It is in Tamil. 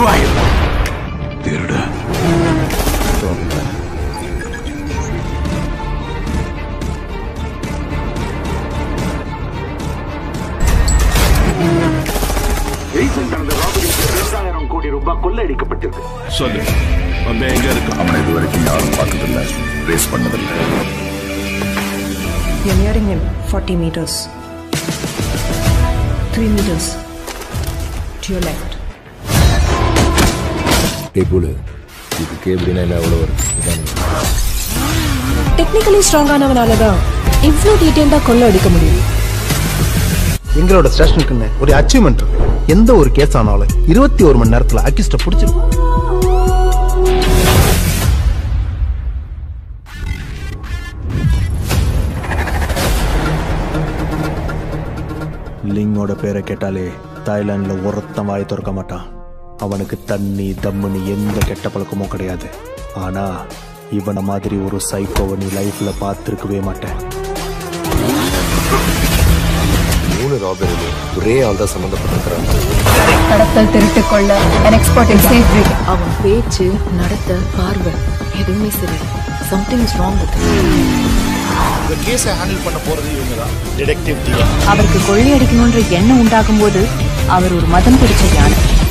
Who are you? திருட ரீசெண்ட் நடந்த ராபரிக்கு இரண்டாயிரம் கோடி ரூபாய் கொள்ளையடிக்கப்பட்டிருக்கு சொல்லு அவன் எங்க இருக்கான் அவனை இது வரைக்கும் யாரும் பார்த்ததில்ல ரேஸ் பண்ணதில்லை You're nearing him. 40 meters. 3 meters. To your left. Table இதுக்கு எப்படின்னா என்ன எவ்வளோ வரும் இதான் டெக்னிக்கலி ஸ்ட்ராங்கானவனால தான் இவ்வளோ டீட்டெயில்டாக கொள்ள அடிக்க முடியும் எங்களோட ஸ்டேஷனுக்குன்னு ஒரு அச்சீவ்மெண்ட் இருக்கு எந்த ஒரு கேஸ் ஆனாலும் இருபத்தி ஒரு மணி நேரத்துல அக்கிஸ்ட பிடிச்சிடும் லிங்கோட பேரை கேட்டாலே தாய்லாந்துல ஒருத்தன் வாய் திறக்க மாட்டான் அவனுக்கு தண்ணி தம்முன்னு எந்த கெட்ட பழக்கமும் கிடையாது ஆனா இவனை மாதிரி ஒரு சைக்கோவை நீ லைஃப்ல பார்த்துருக்கவே மாட்டேன் மூணு ராபரியில் ஒரே ஆள் தான் சம்மந்தப்பட்டிருக்கிறாங்க கடத்தல் திருட்டு கொள்ள an expert in safe breeding. அவன் பேச்சு நடத்த பார்வை எதுவுமே சரி சம்திங் இஸ் ராங் வித் அவருக்கு கொள்ளையடிக்கணுன்ற எண்ணம் உண்டாகும் போது அவர் ஒரு மதம் பிடிச்ச யானை